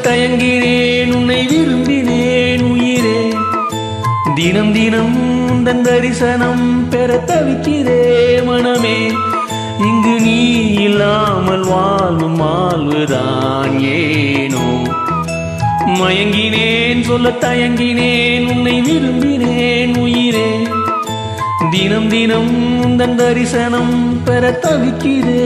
தயங்கினேன் உன்னை விரும்பினேன் உயிரே தினம் தினம் உந்தன் தரிசனம் பெற தவிக்கிறே மனமே இங்கு நீ இல்லாமல் வாழும் வாழ்வுதான் ஏனோ மயங்கினேன் சொல்ல தயங்கினேன் உன்னை விரும்பினேன் உயிரே தினம் தினம் உந்தன் தரிசனம் பெற தவிக்கிறே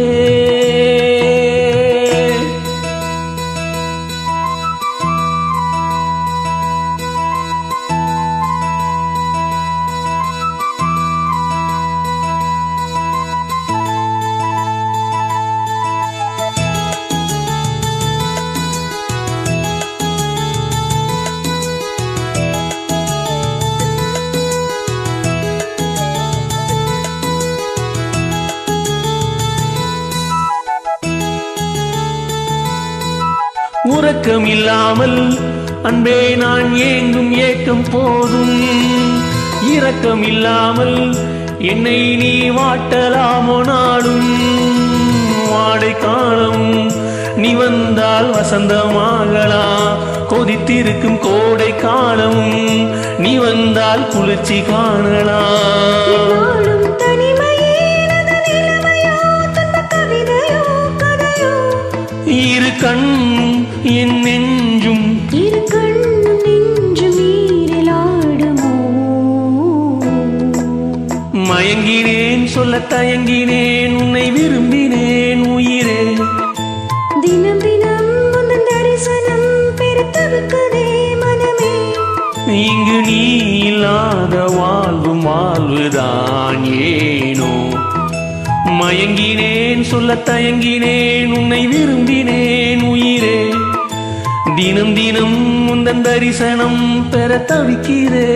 உறக்கம் இல்லாமல் அன்பே நான் ஏங்கும் ஏக்கம் போதும் இரக்கம் இல்லாமல் என்னை நீ வாட்டலாமோ நாடும் வாடை காலம் நீ வந்தால் வசந்தமாகலாம் கொதித்திருக்கும் கோடை காலமும் நீ வந்தால் குளிர்ச்சி காணலாம் நாளும் தனிமையே எனது நிலைமையோ துன்பக் கவிதையோ கதையோ இரு கண்ணும் என் நெஞ்சும் இரு கண்ணும் நெஞ்சும் நீரில் ஆடுமோ மயங்கினேன் சொல்ல தயங்கினேன் உன்னை விரும்பினேன் உயிரே தினம் தினம் உந்தன் தரிசனம் பெற தவிக்குதே மனமே இங்கு நீ இல்லாத வாழ்வும் வாழ்வுதான் ஏனோ மயங்கினேன் சொல்ல தயங்கினேன் உன்னை விரும்பினேன் உயிரே தினம் தினம் உந்தன் தரிசனம் பெற தவிக்கிறே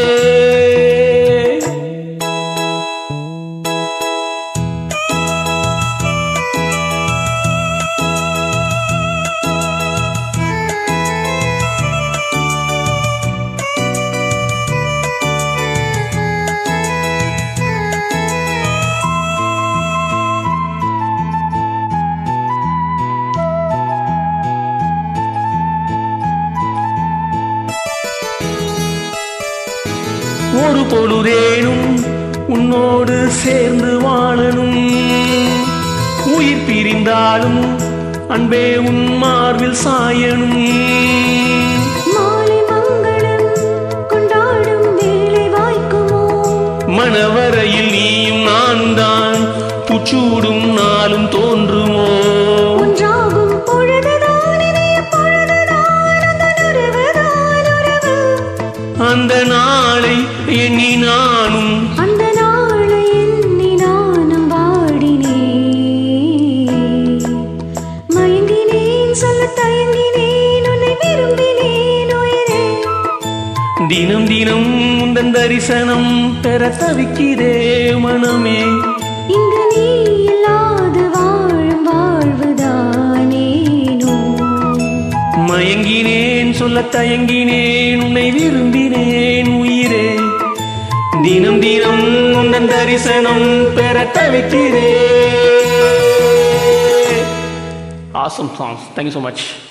ஒரு பொழுதேனும் உன்னோடு சேர்ந்து வாழணும் உயிர் பிரிந்தாலும் அன்பே உன் மார்பில் சாயணும் மாலை மங்களம் கொண்டாடும் வேளை வாய்க்குமோ மணவரையில் நீயும் நான் தான் புச்சூடும் நாளும் தோன்றுமோ ஒன்றாகும் பொழுதுதான் இனிய பொழுதுதான் அந்த உறவுதான் உறவு அந்த நாளை எண்ணி நானும் அந்த நாளை எண்ணி நானும் வாடினேன் மயங்கினேன் சொல்ல தயங்கினேன் உன்னை விரும்பினேன் உயிரே தினம் தினம் உந்தன் தரிசனம் பெற தவிக்கிறே மனமே இங்கு நீ இல்லாத வாழும் வாழ்வுதானேனோ மயங்கினேன் சொல்ல தயங்கினேன் உன்னை விரும்பினேன் உயிரே தினம் தினம் உந்தன் தரிசனம் பெற தவிக்கிறே awesome songs thank you so much